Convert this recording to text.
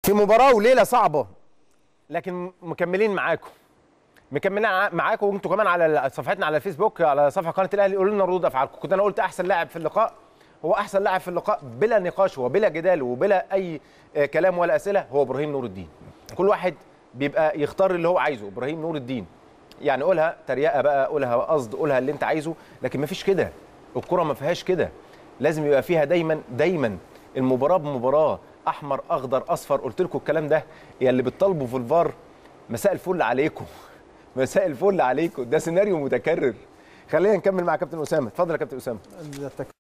في مباراه وليله صعبه لكن مكملين معاكم مكملين ع- معاكم وانتوا كمان على صفحتنا على الفيسبوك على صفحه قناه الاهلي قولوا لنا ردود افعالكم كنت انا قلت احسن لاعب في اللقاء هو احسن لاعب في اللقاء بلا نقاش وبلا جدال وبلا اي آه، كلام ولا اسئله هو ابراهيم نور الدين كل واحد بيبقى يختار اللي هو عايزه ابراهيم نور الدين يعني قولها تريقه بقى قولها قصد قولها اللي انت عايزه لكن ما فيش كده الكره ما فيهاش كده لازم يبقى فيها دايما دايما المباراه بمباراه احمر اخضر اصفر قلت لكم الكلام ده يا اللي بتطالبوا في الفار مساء الفل عليكم مساء الفل عليكم ده سيناريو متكرر خلينا نكمل مع كابتن اسامه اتفضل يا كابتن اسامه